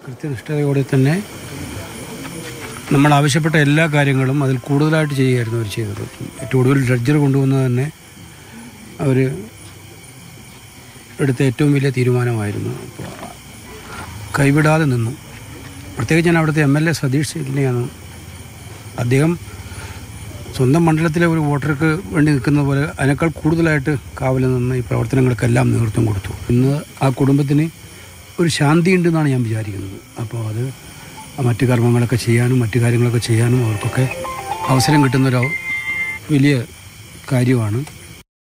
കൃത്യനിഷ്ഠതയോടെ തന്നെ നമ്മൾ ആവശ്യപ്പെട്ട എല്ലാ കാര്യങ്ങളും അതിൽ കൂടുതലായിട്ട് ചെയ്യുകയായിരുന്നു അവർ ചെയ്തത് ഏറ്റവും ഒടുവിൽ ഡ്രഡ്ജർ കൊണ്ടുവന്നത് തന്നെ അവർ എടുത്ത ഏറ്റവും വലിയ തീരുമാനമായിരുന്നു അപ്പോൾ കൈവിടാതെ നിന്നു പ്രത്യേകിച്ച് ഞാൻ അവിടുത്തെ എം എൽ എ സതീഷ് ശെല്ലിനെയാണ് അദ്ദേഹം സ്വന്തം മണ്ഡലത്തിലെ ഒരു വോട്ടർക്ക് വേണ്ടി നിൽക്കുന്ന പോലെ അതിനേക്കാൾ കൂടുതലായിട്ട് കാവലിൽ നിന്ന് ഈ പ്രവർത്തനങ്ങൾക്കെല്ലാം നേതൃത്വം കൊടുത്തു ഇന്ന് ആ കുടുംബത്തിന് ഒരു ശാന്തി ഉണ്ടെന്നാണ് ഞാൻ വിചാരിക്കുന്നത് അപ്പോൾ അത് മറ്റു കർമ്മങ്ങളൊക്കെ ചെയ്യാനും മറ്റു കാര്യങ്ങളൊക്കെ ചെയ്യാനും അവർക്കൊക്കെ അവസരം കിട്ടുന്നൊരു വലിയ കാര്യമാണ്